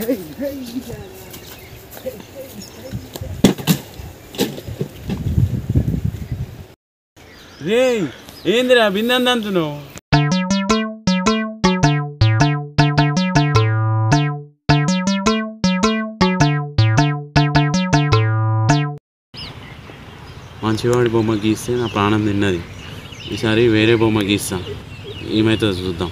రే ఏందిరా బిందంది అంటున్నావు మంచివాడి బొమ్మ గీస్తే నా ప్రాణం తిన్నది ఈసారి వేరే బొమ్మ గీస్తా ఏమవుతుందో చూద్దాం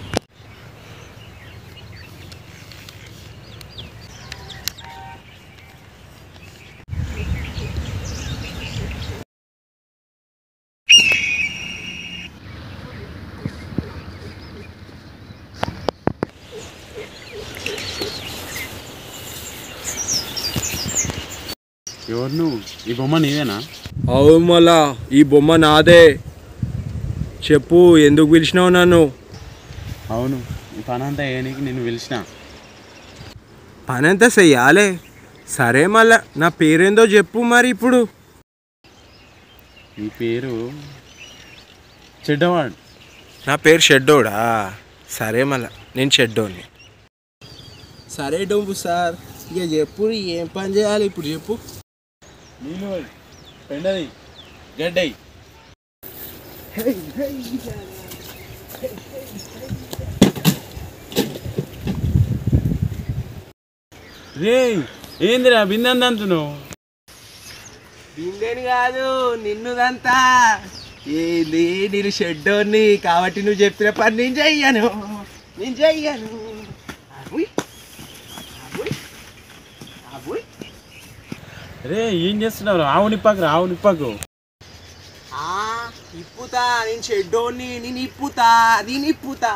ఎవరు నువ్వు ఈ బొమ్మ నీదేనా అవును మళ్ళా ఈ బొమ్మ నాదే చెప్పు ఎందుకు పిలిచినావు నన్ను అవును ఈ పని అంతా ఏనికి నేను పిలిచిన పనంతా చెయ్యాలే సరే మళ్ళా నా పేరేందో చెప్పు మరి ఇప్పుడు ఈ పేరు చెడ్డవాడు నా పేరు షెడ్డోడా సరే మళ్ళా నేను షెడ్డోని సరే డొంపు సార్ ఇక చెప్పు ఏం పని చేయాలి ఇప్పుడు చెప్పు నీళ్ళు పెండది గడ్డయి రే ఏందిరా బిందంది అంటున్నావు బిందెని కాదు నిన్నుదంతా ఏంది నేను షెడ్డోని కాబట్టి నువ్వు చెప్పిన పని నేను చెయ్యను నేను చెయ్యను అబుయ్. అబుయ్. అబుయ్. రే ఏం చేస్తున్నావు ఆవు నిప్పాకు ఆవు నిప్పాకు ఆ, ఇప్పుతా నేను షెడ్డోని నేను ఇప్పుతా నేను ఇప్పుతా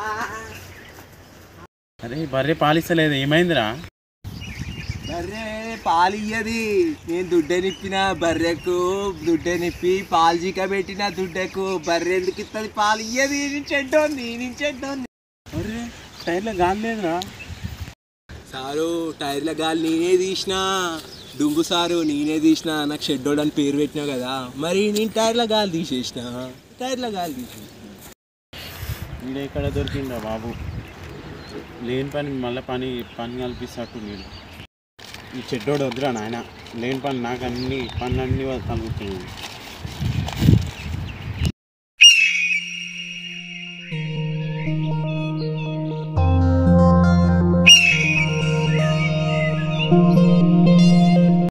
అరే బర్రె పాలిస్తలేదు ఏమైందిరా బర్రె పాలు ఇయ్యది నేను దుడ్డే నిప్పిన బర్రెకు దుడ్డే నిప్పి పాలు చీక పెట్టిన దుడ్డకు బర్రె ఎందుకు ఇస్తుంది పాలు ఇయ్యది నేను చెడ్డోని నేను చెడ్డోని అరే టైర్లో గాలి లేదురా సారు టైర్ల గాలి నేనే తీసిన డుంగు సారు నేనే తీసిన నాకు షెడ్డోడ్ అని పేరు పెట్టినావు కదా మరి నేను టైర్ల గాలి తీసేసిన టైర్ల గాలి తీసేసిన వీడు ఎక్కడ దొరికిందా బాబు లేని పని మళ్ళీ పని పని కల్పిస్తట్టు మీరు ఈ చెడ్డోడు వద్దురా నాయన లేని పని నాకు అన్ని పనులన్నీ తగ్గుతున్నాయి